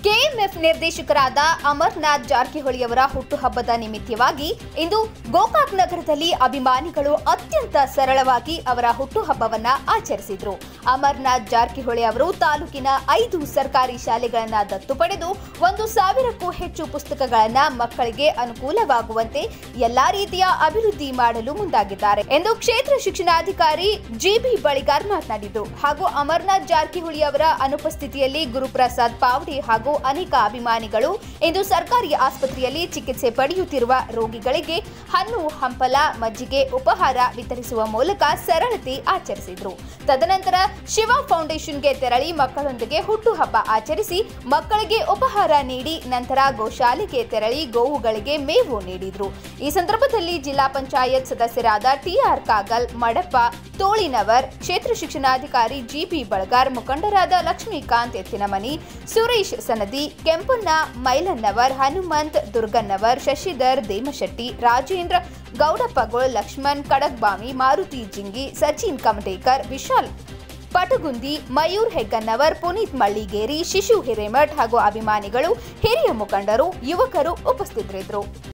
KMF ನಿರ್ದೇಶಕರಾದ amaranth ಜಾರಕಿಹೊಳಿಯವರ ಹುಟ್ಟುಹಬ್ಬದ ನಿಮಿತ್ತವಾಗಿ ಇಂದು ಗೋಕಾಕ್ ನಗರದಲ್ಲಿ ಅಭಿಮಾನಿಗಳು ಅತ್ಯಂತ ಸರಳವಾಗಿ ಅವರ ಹುಟ್ಟುಹಬ್ಬವನ್ನ ಆಚರಿಸಿದ್ರು ಅಮರ್ನಾಥ್ ಜಾರಕಿಹೊಳಿ ಅವರು ತಾಲೂಕಿನ ಐದು ಸರ್ಕಾರಿ ಶಾಲೆಗಳನ್ನ ದತ್ತು ಪಡೆದು ಒಂದು ಸಾವಿರಕ್ಕೂ ಹೆಚ್ಚು ಪುಸ್ತಕಗಳನ್ನ ಮಕ್ಕಳಿಗೆ ಅನುಕೂಲವಾಗುವಂತೆ ಎಲ್ಲಾ ರೀತಿಯ ಅಭಿವೃದ್ಧಿ ಮಾಡಲು ಮುಂದಾಗಿದ್ದಾರೆ ಎಂದು ಕ್ಷೇತ್ರ ಶಿಕ್ಷಣಾಧಿಕಾರಿ ಜಿಬಿ ಬಳಿಗಾರ್ ಮಾತನಾಡಿದರು ಹಾಗೂ ಅಮರ್ನಾಥ್ ಜಾರಕಿಹೊಳಿ ಅವರ ಅನುಪಸ್ಥಿತಿಯಲ್ಲಿ ಗುರುಪ್ರಸಾದ್ ಪಾವಡಿ ಹಾಗೂ ಅನೇಕ ಅಭಿಮಾನಿಗಳು ಇಂದು ಸರ್ಕಾರಿ ಆಸ್ಪತ್ರೆಯಲ್ಲಿ ಚಿಕಿತ್ಸೆ ಪಡೆಯುತ್ತಿರುವ ರೋಗಿಗಳಿಗೆ ಹಣ್ಣು ಹಂಪಲ ಮಜ್ಜಿಗೆ ಉಪಹಾರ ವಿತರಿಸುವ ಮೂಲಕ ಸರಳತೆ ಆಚರಿಸಿದರು ತದನಂತರ ಶಿವ ಫೌಂಡೇಶನ್ಗೆ ತೆರಳಿ ಮಕ್ಕಳೊಂದಿಗೆ ಹುಟ್ಟುಹಬ್ಬ ಆಚರಿಸಿ ಮಕ್ಕಳಿಗೆ ಉಪಹಾರ ನೀಡಿ ನಂತರ ಗೋಶಾಲೆಗೆ ತೆರಳಿ ಗೋವುಗಳಿಗೆ ಮೇವು ನೀಡಿದ್ರು ಈ ಸಂದರ್ಭದಲ್ಲಿ ಜಿಲ್ಲಾ ಪಂಚಾಯತ್ ಸದಸ್ಯರಾದ ಟಿಆರ್ ಕಾಗಲ್ ಮಡಪ್ಪ ತೋಳಿನವರ್ ಕ್ಷೇತ್ರ ಶಿಕ್ಷಣಾಧಿಕಾರಿ ಜಿಬಿ ಬಳಗಾರ್ ಮುಖಂಡರಾದ ಲಕ್ಷ್ಮೀಕಾಂತ್ ಎತ್ತಿನಮನಿ ಸುರೇಶ್ ಸನದಿ ಕೆಂಪಣ್ಣ ಮೈಲನ್ನವರ್ ಹನುಮಂತ್ ದುರ್ಗನ್ನವರ್ ಶಶಿಧರ್ ದೇಮಶೆಟ್ಟಿ ರಾಜೇಂದ್ರ ಗೌಡಪ್ಪಗೋಳ್ ಲಕ್ಷ್ಮಣ್ ಕಡಕ್ಬಾಮಿ ಮಾರುತಿ ಜಿಂಗಿ ಸಚಿನ್ ಕಮಟೇಕರ್ ವಿಶಾಲ್ ಪಟಗುಂದಿ ಮಯೂರ್ ಹೆಗ್ಗನ್ನವರ್ ಪುನೀತ್ ಮಳ್ಳಿಗೇರಿ ಶಿಶು ಹಿರೇಮಠ್ ಹಾಗೂ ಅಭಿಮಾನಿಗಳು ಹಿರಿಯ ಮುಖಂಡರು ಯುವಕರು ಉಪಸ್ಥಿತರಿದ್ದರು